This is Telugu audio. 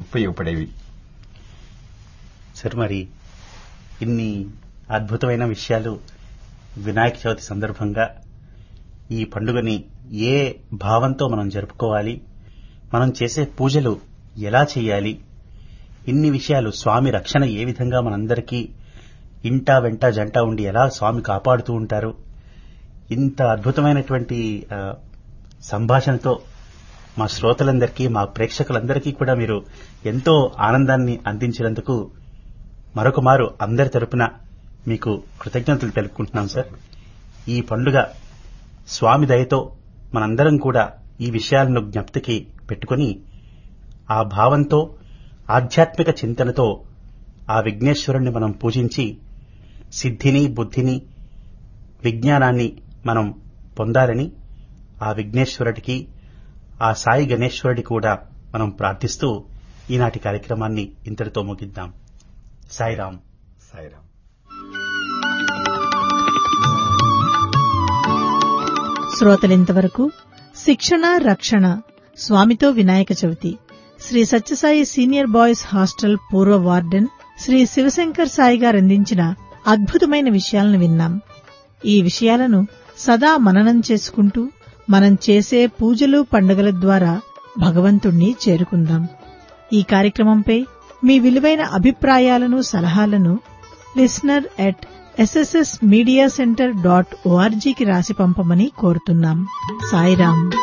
ఉపయోగపడేవి సార్ మరి ఇన్ని అద్భుతమైన విషయాలు వినాయక చవితి సందర్భంగా ఈ పండుగని ఏ భావంతో మనం జరుపుకోవాలి మనం చేసే పూజలు ఎలా చేయాలి ఇన్ని విషయాలు స్వామి రక్షణ ఏ విధంగా మనందరికీ ఇంటా వెంట జంట ఉండి ఎలా స్వామి కాపాడుతూ ఉంటారు ఇంత అద్భుతమైనటువంటి ఆ, సంభాషణతో మా శ్రోతలందరికీ మా ప్రేక్షకులందరికీ కూడా మీరు ఎంతో ఆనందాన్ని అందించినందుకు మరొక మారు అందరి తరపున మీకు కృతజ్ఞతలు తెలుపుకుంటున్నాం సార్ ఈ పండుగ స్వామి దయతో మనందరం కూడా ఈ విషయాలను జ్ఞప్తికి పెట్టుకొని ఆ భావంతో ఆధ్యాత్మిక చింతనతో ఆ విఘ్నేశ్వరుణ్ణి మనం పూజించి సిద్ధిని బుద్ధిని విజ్ఞానాన్ని మనం పొందాలని ఆ విఘ్నేశ్వరుడికి ఆ సాయి గణేశ్వరుడి కూడా మనం ప్రార్థిస్తూ ఈనాటి కార్యక్రమాన్ని ఇంతటితో ముగిద్దాం సాయిరాం సాయిరాం శ్రోతలింతవరకు శిక్షణ రక్షణ స్వామితో Vinayaka Chavithi Shri Sathya Sai senior boys hostel పూర్వ వార్డెన్ శ్రీ శివశంకర్ సాయి గారు అందించిన అద్భుతమైన విషయాలను విన్నాం ఈ విషయాలను సదా మననం చేసుకుంటూ మనం చేసే పూజలు పండుగల ద్వారా భగవంతుణ్ణి చేరుకుందాం ఈ కార్యక్రమంపై మీ విలువైన అభిప్రాయాలను సలహాలను listener at SSS media centre dot ఓఆర్జీకి రాసి పంపమని కోరుతున్నాం సాయిరాం